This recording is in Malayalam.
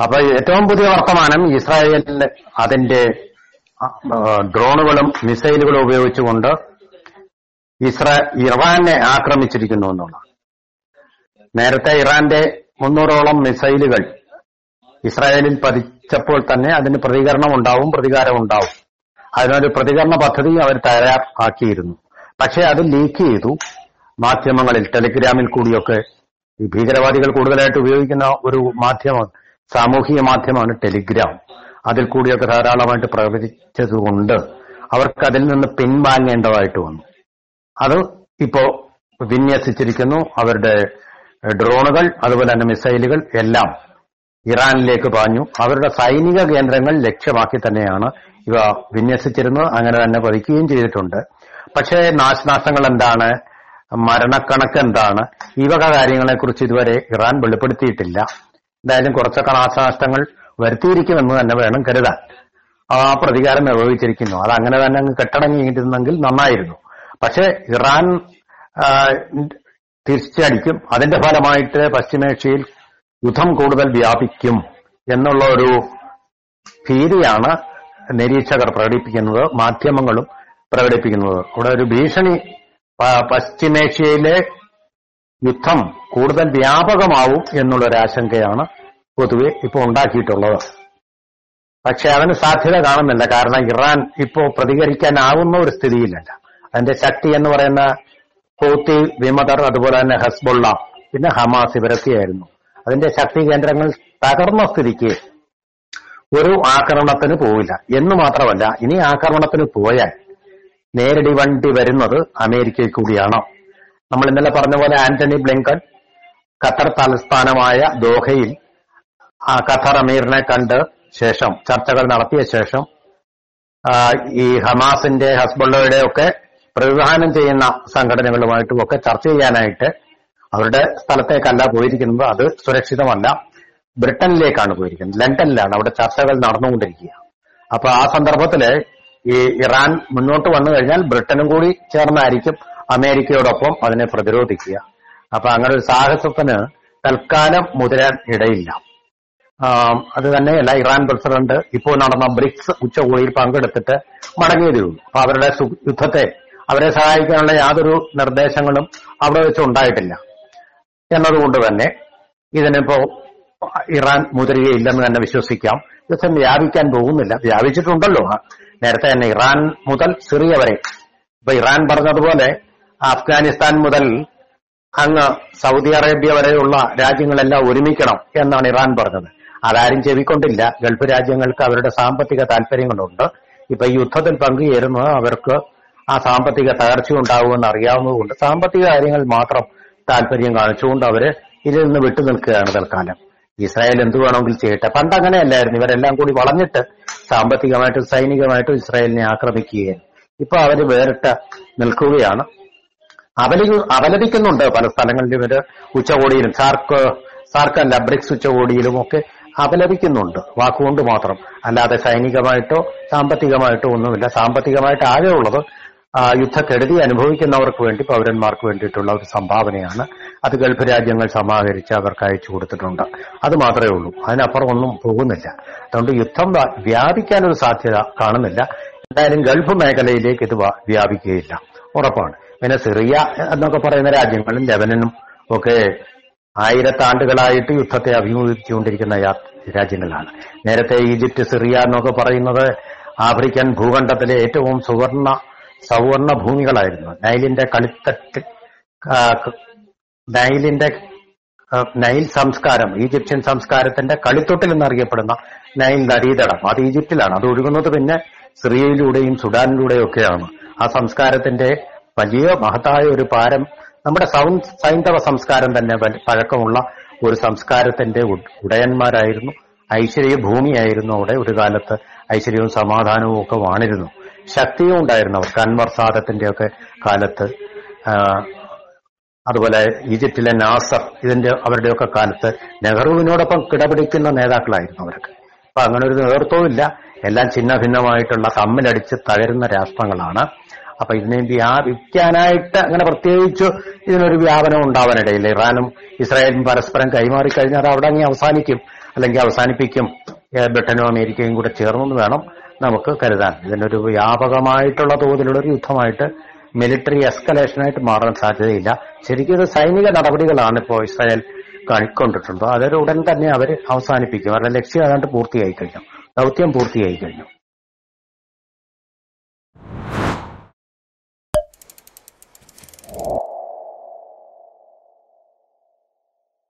അപ്പൊ ഏറ്റവും പുതിയ വർത്തമാനം ഇസ്രായേൽ അതിന്റെ ആ, ഡ്രോണുകളും മിസൈലുകളും ഉപയോഗിച്ചുകൊണ്ട് ഇസ്രാ ഇറാനെ ആക്രമിച്ചിരിക്കുന്നു എന്നുള്ളതാണ് നേരത്തെ ഇറാന്റെ മുന്നൂറോളം മിസൈലുകൾ ഇസ്രായേലിൽ പതിച്ചപ്പോൾ തന്നെ അതിന് പ്രതികരണം ഉണ്ടാവും പ്രതികാരം ഉണ്ടാവും അതിനൊരു പ്രതികരണ പദ്ധതി അവർ തയ്യാറാക്കിയിരുന്നു പക്ഷെ അത് ലീക്ക് ചെയ്തു മാധ്യമങ്ങളിൽ ടെലിഗ്രാമിൽ കൂടിയൊക്കെ ഈ ഭീകരവാദികൾ കൂടുതലായിട്ട് ഉപയോഗിക്കുന്ന ഒരു മാധ്യമം സാമൂഹിക മാധ്യമമാണ് ടെലിഗ്രാം അതിൽ കൂടിയൊക്കെ ധാരാളമായിട്ട് പ്രവചിച്ചതുകൊണ്ട് അവർക്ക് അതിൽ നിന്ന് പിൻവാങ്ങേണ്ടതായിട്ട് വന്നു അത് ഇപ്പോ വിന്യസിച്ചിരിക്കുന്നു അവരുടെ ഡ്രോണുകൾ അതുപോലെ തന്നെ മിസൈലുകൾ എല്ലാം ഇറാനിലേക്ക് പാഞ്ഞു അവരുടെ സൈനിക കേന്ദ്രങ്ങൾ ലക്ഷ്യമാക്കി തന്നെയാണ് ഇവ വിന്യസിച്ചിരുന്നത് അങ്ങനെ തന്നെ പതിക്കുകയും ചെയ്തിട്ടുണ്ട് പക്ഷേ നാശനാശങ്ങൾ എന്താണ് മരണക്കണക്ക് എന്താണ് ഈ വക കാര്യങ്ങളെക്കുറിച്ച് ഇതുവരെ ഇറാൻ വെളിപ്പെടുത്തിയിട്ടില്ല എന്തായാലും കുറച്ചൊക്കെ നാശനഷ്ടങ്ങൾ വരുത്തിയിരിക്കുമെന്ന് തന്നെ വേണം കരുതാൻ ആ പ്രതികാരം നിർവഹിച്ചിരിക്കുന്നു അത് അങ്ങനെ തന്നെ അങ്ങ് കെട്ടടങ്ങിയിരുന്നെങ്കിൽ നന്നായിരുന്നു പക്ഷേ ഇറാൻ ആ, തിരിച്ചടിക്കും അതിന്റെ ഫലമായിട്ട് പശ്ചിമേഷ്യയിൽ യുദ്ധം കൂടുതൽ വ്യാപിക്കും എന്നുള്ള ഒരു ഭീതിയാണ് നിരീക്ഷകർ പ്രകടിപ്പിക്കുന്നത് മാധ്യമങ്ങളും പ്രകടിപ്പിക്കുന്നത് അവിടെ ഒരു ഭീഷണി പ- പശ്ചിമേഷ്യയിലെ യുദ്ധം കൂടുതൽ വ്യാപകമാവും എന്നുള്ളൊരു ആശങ്കയാണ് പൊതുവെ ഇപ്പോൾ ഉണ്ടാക്കിയിട്ടുള്ളത് പക്ഷെ അതിന് സാധ്യത കാണുന്നില്ല കാരണം ഇറാൻ ഇപ്പോൾ പ്രതികരിക്കാനാവുന്ന ഒരു സ്ഥിതിയിലല്ല അതിന്റെ ശക്തി എന്ന് പറയുന്ന ഹൂത്തി വിമതർ അതുപോലെ തന്നെ ഹസ്ബുള്ള പിന്നെ ഹമാസ് ഇവരൊക്കെയായിരുന്നു അതിന്റെ ശക്തി കേന്ദ്രങ്ങൾ തകർന്ന സ്ഥിതിക്ക് ഒരു ആക്രമണത്തിന് പോവില്ല എന്ന് മാത്രമല്ല ഇനി ആക്രമണത്തിന് പോയാൽ നേരിടി വണ്ടി വരുന്നത് അമേരിക്കയിൽ കൂടിയാണ് നമ്മൾ ഇന്നലെ പറഞ്ഞ പോലെ ആന്റണി ബ്ലിങ്കൺ ഖത്തർ തലസ്ഥാനമായ ദോഹയിൽ ആ ഖത്തർ അമീറിനെ കണ്ട് ശേഷം ചർച്ചകൾ നടത്തിയ ശേഷം ആ, ഈ ഹമാസിന്റെ ഹസ്ബുള്ളയുടെ ഒക്കെ പ്രതിദാനം ചെയ്യുന്ന സംഘടനകളുമായിട്ടും ഒക്കെ ചർച്ച ചെയ്യാനായിട്ട് അവരുടെ സ്ഥലത്തേക്കല്ല പോയിരിക്കുന്നത് അത് സുരക്ഷിതമല്ല ബ്രിട്ടനിലേക്കാണ് പോയിരിക്കുന്നത് ലണ്ടനിലാണ് അവിടെ ചർച്ചകൾ നടന്നുകൊണ്ടിരിക്കുക അപ്പൊ ആ സന്ദർഭത്തില് ഈ ഇറാൻ മുന്നോട്ട് വന്നു കഴിഞ്ഞാൽ ബ്രിട്ടനും കൂടി ചേർന്നായിരിക്കും അമേരിക്കയോടൊപ്പം അതിനെ പ്രതിരോധിക്കുക അപ്പൊ അങ്ങനെ ഒരു സാഹസത്തിന് തൽക്കാലം മുതിരാൻ ഇടയില്ല ആം, അത് തന്നെയല്ല ഇറാൻ പ്രസിഡന്റ് ഇപ്പോൾ നടന്ന ബ്രിക്സ് ഉച്ചകോടിയിൽ പങ്കെടുത്തിട്ട് മടങ്ങിയതേ ഉള്ളൂ അപ്പൊ അവരുടെ സു- യുദ്ധത്തെ അവരെ സഹായിക്കാനുള്ള യാതൊരു നിർദ്ദേശങ്ങളും അവിടെ വെച്ച് ഉണ്ടായിട്ടില്ല എന്നതുകൊണ്ട് തന്നെ ഇതിനിപ്പോ ഇറാൻ മുതിരുകയില്ലെന്ന് തന്നെ വിശ്വസിക്കാം യുദ്ധം വ്യാപിക്കാൻ പോകുന്നില്ല വ്യാപിച്ചിട്ടുണ്ടല്ലോ നേരത്തെ തന്നെ ഇറാൻ മുതൽ സിറിയ വരെ ഇപ്പൊ ഇറാൻ പറഞ്ഞതുപോലെ അഫ്ഗാനിസ്ഥാൻ മുതൽ അങ്ങ് സൗദി അറേബ്യ വരെയുള്ള രാജ്യങ്ങളെല്ലാം ഒരുമിക്കണം എന്നാണ് ഇറാൻ പറഞ്ഞത് അതാരും ചെവിക്കൊണ്ടില്ല ഗൾഫ് രാജ്യങ്ങൾക്ക് അവരുടെ സാമ്പത്തിക താല്പര്യങ്ങളുണ്ട് ഇപ്പൊ ഈ യുദ്ധത്തിൽ പങ്കുചേരുന്നത് അവർക്ക് ആ സാമ്പത്തിക തകർച്ച ഉണ്ടാകുമെന്ന് അറിയാവുന്നതുകൊണ്ട് സാമ്പത്തിക കാര്യങ്ങൾ മാത്രം താല്പര്യം കാണിച്ചുകൊണ്ട് അവര് ഇതിൽ നിന്ന് വിട്ടുനിൽക്കുകയാണ് തൽക്കാലം ഇസ്രായേൽ എന്ത് വേണമെങ്കിൽ ചെയ്യട്ടെ പണ്ട് അങ്ങനെയല്ലായിരുന്നു ഇവരെല്ലാം കൂടി വളഞ്ഞിട്ട് സാമ്പത്തികമായിട്ടും സൈനികമായിട്ടും ഇസ്രായേലിനെ ആക്രമിക്കുകയാണ് ഇപ്പൊ അവര് വേറിട്ട് നിൽക്കുകയാണ് അപലി അപലപിക്കുന്നുണ്ട് പല സ്ഥലങ്ങളിലും ഇവര് ഉച്ചകോടിയിലും സാർക്ക് സാർക്കല്ല ബ്രിക്സ് ഉച്ചകോടിയിലും ഒക്കെ അപലപിക്കുന്നുണ്ട് വാക്കുകൊണ്ട് മാത്രം അല്ലാതെ സൈനികമായിട്ടോ സാമ്പത്തികമായിട്ടോ ഒന്നുമില്ല സാമ്പത്തികമായിട്ട് ആകെ ഉള്ളത് ആ, യുദ്ധക്കെടുതി അനുഭവിക്കുന്നവർക്ക് വേണ്ടി പൗരന്മാർക്ക് വേണ്ടിയിട്ടുള്ള ഒരു സംഭാവനയാണ് അത് ഗൾഫ് രാജ്യങ്ങൾ സമാഹരിച്ച് അവർക്ക് അയച്ചു കൊടുത്തിട്ടുണ്ട് അത് മാത്രമേ ഉള്ളൂ അതിനപ്പുറം ഒന്നും പോകുന്നില്ല അതുകൊണ്ട് യുദ്ധം വ്യാ- വ്യാപിക്കാനൊരു സാധ്യത കാണുന്നില്ല എന്തായാലും ഗൾഫ് മേഖലയിലേക്ക് ഇത് വ്യാ- വ്യാപിക്കുകയില്ല ഉറപ്പാണ് പിന്നെ സിറിയ എന്നൊക്കെ പറയുന്ന രാജ്യങ്ങളും ലെബനനും ഒക്കെ ആയിരത്താണ്ടുകളായിട്ട് യുദ്ധത്തെ അഭിമുഖീകരിച്ചുകൊണ്ടിരിക്കുന്ന യാ- രാജ്യങ്ങളാണ് നേരത്തെ ഈജിപ്ത് സിറിയ എന്നൊക്കെ പറയുന്നത് ആഫ്രിക്കൻ ഭൂഖണ്ഡത്തിലെ ഏറ്റവും സുവർണ സവർണ ഭൂമികളായിരുന്നു നൈലിന്റെ കളിത്തട്ട് ആ, ക- നൈലിന്റെ ആ, നൈൽ സംസ്കാരം ഈജിപ്ഷ്യൻ സംസ്കാരത്തിന്റെ കളിത്തൊട്ടിൽ എന്നറിയപ്പെടുന്ന നൈൽ നദീതടം അത് ഈജിപ്തിലാണ് അത് ഒഴുകുന്നത് പിന്നെ സിറിയയിലൂടെയും സുഡാനിലൂടെയും ഒക്കെയാണ് ആ സംസ്കാരത്തിന്റെ വലിയ മഹത്തായ ഒരു പാരം നമ്മുടെ സൗ- സൈന്ധവ സംസ്കാരം തന്നെ വൽ- പഴക്കമുള്ള ഒരു സംസ്കാരത്തിന്റെ ഉ- ഉടയന്മാരായിരുന്നു ഐശ്വര്യ ഭൂമിയായിരുന്നു അവിടെ ഒരു കാലത്ത് ഐശ്വര്യവും സമാധാനവും ഒക്കെ വാണിരുന്നു ശക്തിയും ഉണ്ടായിരുന്നു അവർക്ക് അൻവർ സാദത്തിന്റെ ഒക്കെ കാലത്ത് ആ, അതുപോലെ ഈജിപ്തിലെ നാസർ ഇതിന്റെ അവരുടെയൊക്കെ കാലത്ത് നെഹ്റുവിനോടൊപ്പം കിടപിടിക്കുന്ന നേതാക്കളായിരുന്നു അവർക്ക് അപ്പൊ അങ്ങനെ ഒരു നേതൃത്വവും ഇല്ല എല്ലാം ചിന്ന ഭിന്നമായിട്ടുള്ള തമ്മിലടിച്ച് തകരുന്ന രാഷ്ട്രങ്ങളാണ് അപ്പൊ ഇതിനെ വ്യാപിക്കാനായിട്ട് അങ്ങനെ പ്രത്യേകിച്ച് ഇതിനൊരു വ്യാപനം ഉണ്ടാവാനിടയില്ല ഇറാനും ഇസ്രായേലും പരസ്പരം കൈമാറി കഴിഞ്ഞാൽ അത് അവിടെ അങ്ങ് അവസാനിക്കും അല്ലെങ്കിൽ അവസാനിപ്പിക്കും ഏഹ് ബ്രിട്ടനും അമേരിക്കയും കൂടെ ചേർന്നെന്ന് വേണം നമുക്ക് കരുതാൻ ഇതിനൊരു വ്യാപകമായിട്ടുള്ള തോതിലുള്ള ഒരു യുദ്ധമായിട്ട് മിലിറ്ററി എസ്കലേഷനായിട്ട് മാറാൻ സാധ്യതയില്ല ശരിക്കും ഇത് സൈനിക നടപടികളാണ് ഇപ്പോൾ ഇസ്രായേൽ കൈക്കൊണ്ടിട്ടുണ്ടോ അതൊരു ഉടൻ തന്നെ അവർ അവസാനിപ്പിക്കും അവരുടെ ലക്ഷ്യം ഏതാണ്ട് പൂർത്തിയായി കഴിഞ്ഞു ദൗത്യം പൂർത്തിയായി കഴിഞ്ഞു